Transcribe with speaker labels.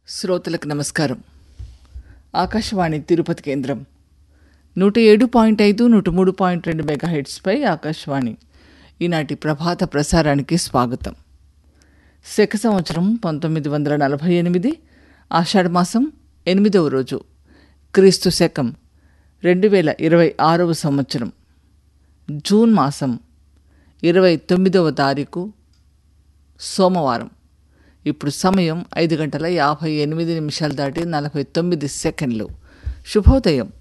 Speaker 1: శ్రోతలకు నమస్కారం ఆకాశవాణి తిరుపతి కేంద్రం నూట ఏడు పాయింట్ ఐదు నూట మూడు పాయింట్ రెండు మెగాహెడ్స్పై ఆకాశవాణి ఈనాటి ప్రభాత ప్రసారానికి స్వాగతం శక సంవత్సరం పంతొమ్మిది వందల నలభై ఎనిమిది ఆషాఢమాసం ఎనిమిదవ రోజు క్రీస్తు శకం రెండు వేల ఇరవై ఆరవ సంవత్సరం జూన్ మాసం ఇరవై తొమ్మిదవ తారీఖు సోమవారం ఇప్పుడు సమయం ఐదు గంటల యాభై ఎనిమిది నిమిషాలు దాటి నలభై తొమ్మిది సెకండ్లు శుభోదయం